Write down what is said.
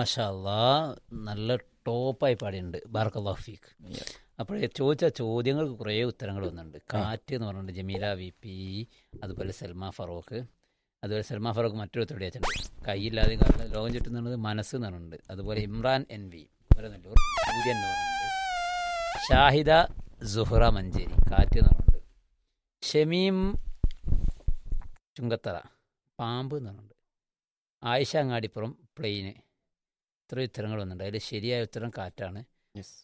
മാഷാ അല്ലാ നല്ല ടോപ്പായി പാടിയുണ്ട് ബാർക്കല്ലാഹു ഫീക്ക് Yeah. അപ്പോഴേ ചോദിച്ച ചോദ്യങ്ങൾക്ക് കുറേ ഉത്തരങ്ങൾ വന്നിട്ടുണ്ട് കാറ്റ് എന്ന് പറഞ്ഞിട്ട് ജമീല വി പി അതുപോലെ സൽമാ ഫറൂഖ് അതുപോലെ സൽമാ ഫറൂഖ് മറ്റൊരു ഉത്തരം അയച്ചിട്ടുണ്ട് കൈയില്ലാതെ കാരണം ലോകം ചുറ്റുന്നത് മനസ്സ് എന്ന് പറഞ്ഞിട്ടുണ്ട് അതുപോലെ ഇമ്രാൻ എൻ വി നെല്ലൂർ സൂര്യൻ എന്ന് പറഞ്ഞിട്ടുണ്ട് ഷാഹിദ സുഹ്റ മഞ്ചേരി കാറ്റ് എന്ന് പറഞ്ഞിട്ടുണ്ട് ഷമീം ചുങ്കത്തറ പാമ്പ് എന്ന് പറഞ്ഞിട്ടുണ്ട് ആയിഷ അങ്ങാടിപ്പുറം പ്ലെയിന് ഇത്രയും ഉത്തരങ്ങൾ വന്നിട്ടുണ്ട് അതിൽ ശരിയായ ഉത്തരം കാറ്റാണ് Yes.